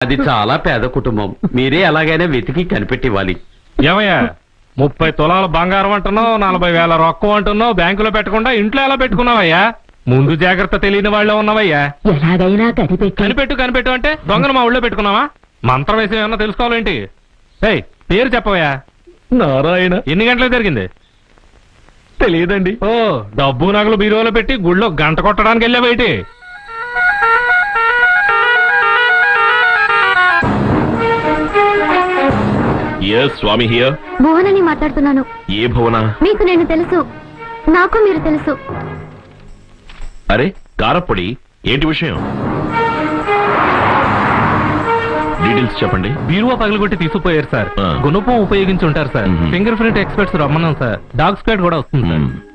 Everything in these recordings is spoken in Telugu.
అది చాలా పేద కుటుంబం మీరే ఎలాగైనా వెతికి కనిపెట్టివ్వాలి ఏమయ్యా ముప్పై తులాల బంగారం అంటున్నావు నలభై వేల రొక్కం అంటున్నావు బ్యాంకులో పెట్టకుండా ఇంట్లో ఎలా పెట్టుకున్నావయ్యా ముందు జాగ్రత్త తెలియని వాళ్ళే ఉన్నావయ్యా ఎలాగైనా కనిపెట్టి కనిపెట్టు కనిపెట్టు అంటే దొంగను మా ఊళ్ళో పెట్టుకున్నావా మంత్రం వేసి ఏమన్నా తెలుసుకోవాలేంటి ఏయ్ పేరు చెప్పవయ్యా నారాయణ ఎన్ని గంటలకు జరిగింది తెలియదండి ఓ డబ్బు నగలు బీరువాలో పెట్టి గుళ్ళో గంట కొట్టడానికి వెళ్ళావేటి ఎస్ స్వామి హియర్ భువనని మాట్లాడుతున్నాను ఏ భువన మీకు నేను తెలుసు నాకు మీరు తెలుసు అరే కారప్పొడి ఏంటి విషయం డీటెయిల్స్ చెప్పండి బీరువా పగలగొట్టి తీసుకుపోయారు సార్ ఆ. గుణపం ఉపయోగించి ఉంటారు సార్ మ్మ్. ఫింగర్ ప్రింట్ ఎక్స్పర్ట్స్ రమ్మన్నాం సార్ డాగ్ స్క్వాడ్ కూడా వస్తుంది సార్ మ్మ్.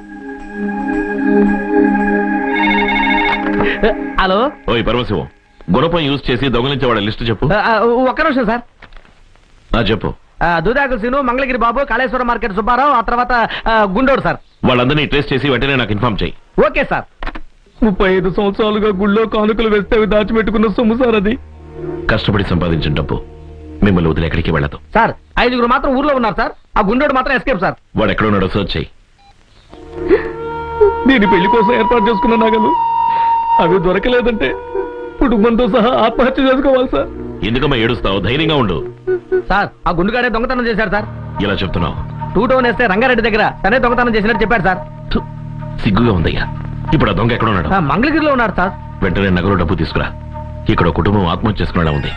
హలో ఓయ్ పరమశివం గుణపం యూజ్ చేసి దొంగలించే వాళ్ళ లిస్ట్ చెప్పు ఆ, ఆ, ఒక్క నిమిషం సార్ ఆ చెప్పు ఆ, దూదాకుల సీను మంగళగిరి బాబు కాళేశ్వర మార్కెట్ సుబ్బారావు ఆ తర్వాత ఆ, గుండోడు సార్ వాళ్ళందరినీ ట్రేస్ చేసి వెంటనే నాకు ఇన్ఫార్మ్ చేయి ఓకే సార్ ముప్పై ఐదు సంవత్సరాలుగా గుళ్ళో కానుకలు వేస్తే అవి దాచిపెట్టుకున్న సొమ్ము సార్ అది కష్టపడి సంపాదించిన డబ్బు మిమ్మల్ని వదిలి ఎక్కడికి వెళ్ళదు సార్ ఐదుగురు మాత్రం ఊర్లో ఉన్నారు సార్ ఆ గుండోడు మాత్రం ఎస్కేప్ సార్ వాడు ఎక్కడ ఉన్నాడో సర్చ్ చేయి దీని పెళ్లి కోసం ఏర్పాటు చేసుకున్న నగలు అవి దొరకలేదంటే కుటుంబంతో సహా ఆత్మహత్య చేసుకోవాలి సార్ ఎందుకమ్మా ఏడుస్తావు ధైర్యంగా ఉండు సార్ ఆ గుండుగాడే దొంగతనం చేశారు సార్ ఇలా చెప్తున్నావు టూ టౌన్ వేస్తే రంగారెడ్డి దగ్గర తనే దొంగతనం చేసినట్టు చెప్పాడు సార్ థు, సిగ్గుగా ఉందయ్యా ఇప్పుడు ఆ దొంగ ఎక్కడ ఉన్నాడు ఆ, మంగళగిరిలో ఉన్నాడు సార్ వెంటనే నగలు డబ్బు తీసుకురా ఇక్కడ ఒక కుటుంబం ఆత్మహత్య చేసుకునేలా ఉంది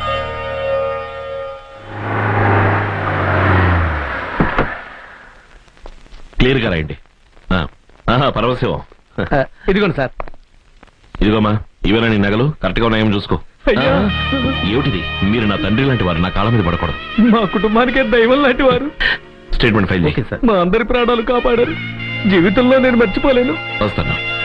క్లియర్ గా రాయండి ఆ, ఆహా పరమశివం ఆ, ఇదిగోండి సార్ ఇదిగోమా ఇవేనా నీ నగలు కరెక్ట్ గా ఉన్నాయేమో చూసుకో అయ్యా. ఆ, ఏమిటిది మీరు నా తండ్రి లాంటి వారు నా కాళ్ళ మీద పడకూడదు మా కుటుంబానికే దైవం లాంటి వారు స్టేట్మెంట్ ఫైల్ ఓకే చేయి సార్ మా అందరి ప్రాణాలు కాపాడారు జీవితంలో నేను మర్చిపోలేను వస్తాను